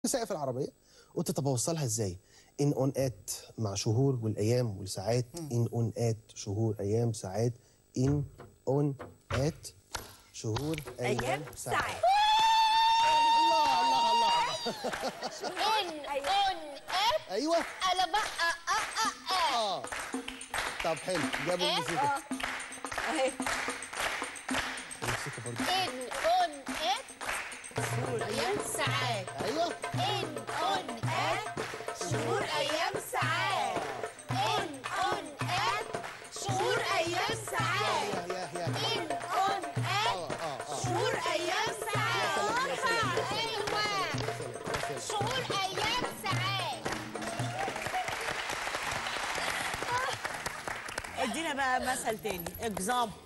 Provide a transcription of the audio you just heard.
سائق العربيه قلت طب اوصلها ازاي ان اون ات مع شهور والايام والساعات ان اون ات شهور ايام ساعات ان اون ات شهور ايام, ايام ساعات ساعات الله الله الله ان اون ات ايوه انا بقى اه اه اه اه طب حلو جابوا إيه؟ الموسيقى اهي الموسيقى برضه ان اون ات ايام ساعات ايوه ان اون ات شهور ايام ساعات ان اون ات شهور ايام ساعات يا يا يا ان اون اه ات اه اه شهور ايام ساعات يا سلام، يا سلام، يا سلام، ايوه يا سلام، يا سلام. شهور ايام ساعات ادينا بقى مثل تاني اكزامبل